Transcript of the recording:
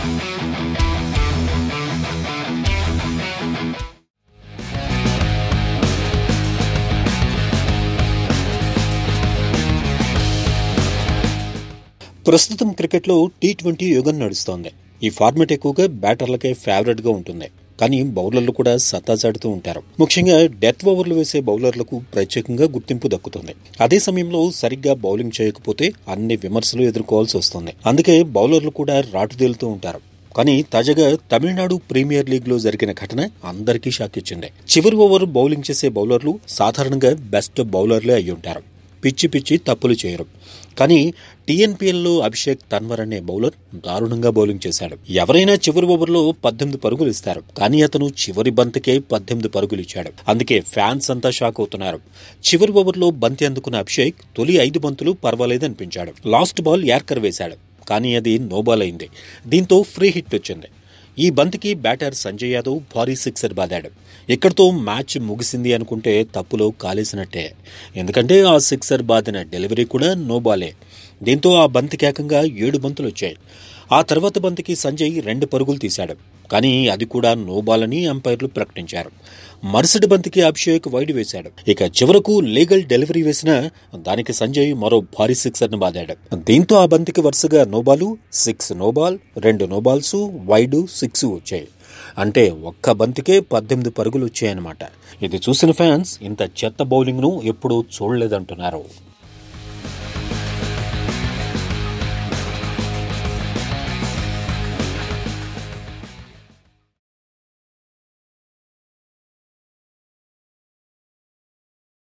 ప్రస్తుతం క్రికెట్లో T twenty యుగం నడుస్తోంది ఈ ఫార్మెట్ ఎక్కువగా బ్యాటర్లకే ఫేవరెట్ గా ఉంటుంది కానీ బౌలర్లు కూడా సత్తా చాటుతూ ఉంటారు ముఖ్యంగా డెత్ ఓవర్లు వేసే బౌలర్లకు ప్రత్యేకంగా గుర్తింపు దక్కుతుంది అదే సమయంలో సరిగ్గా బౌలింగ్ చేయకపోతే అన్ని విమర్శలు ఎదుర్కోవాల్సి వస్తుంది అందుకే బౌలర్లు కూడా రాటుదేలుతూ ఉంటారు కానీ తాజాగా తమిళనాడు ప్రీమియర్ లీగ్ లో జరిగిన ఘటన అందరికీ షాక్ ఇచ్చింది చివరి ఓవర్ బౌలింగ్ చేసే బౌలర్లు సాధారణంగా బెస్ట్ బౌలర్లే అయి ఉంటారు పిచ్చి పిచ్చి తప్పులు చేయరు కానీ టీఎన్పీఎల్లో అభిషేక్ తన్వర్ అనే బౌలర్ దారుణంగా బౌలింగ్ చేశాడు ఎవరైనా చివరి ఓవర్లో పద్దెనిమిది పరుగులు ఇస్తారు కానీ అతను చివరి బంతికే పద్దెనిమిది పరుగులు ఇచ్చాడు అందుకే ఫ్యాన్స్ అంతా షాక్ అవుతున్నారు చివరి ఓవర్లో బంతి అందుకున్న అభిషేక్ తొలి ఐదు బంతులు పర్వాలేదనిపించాడు లాస్ట్ బాల్ యార్కర్ వేశాడు కానీ అది నో బాల్ అయింది దీంతో ఫ్రీ హిట్ వచ్చింది ఈ బంతికి బ్యాటర్ సంజయ్ యాదవ్ భారీ సిక్సర్ బాదాడు ఇక్కడితో మ్యాచ్ ముగిసింది అనుకుంటే తప్పులో కాలేసినట్టే ఎందుకంటే ఆ సిక్సర్ బాదిన డెలివరీ కూడా నో బాలే దీంతో ఆ బంతికి ఏకంగా ఏడు బంతులు వచ్చాయి ఆ తర్వాత బంతికి సంజయ్ రెండు పరుగులు తీశాడు కానీ అది కూడా నో బాల్ అని అంపైర్లు ప్రకటించారు మరుసటి బంతికి అభిషేక్ వైడ్ వేశాడు ఇక చివరకు లీగల్ డెలివరీ వేసిన దానికి సంజయ్ మరో భారీ సిక్సర్ ను బాదాడు దీంతో ఆ బంతికి వరుసగా నోబాలు సిక్స్ నోబాల్ రెండు నోబాల్స్ వైడ్ సిక్స్ వచ్చాయి అంటే ఒక్క బంతికే పద్దెనిమిది పరుగులు వచ్చాయన్నమాట ఇది చూసిన ఫ్యాన్స్ ఇంత చెత్త బౌలింగ్ ను ఎప్పుడూ చూడలేదంటున్నారు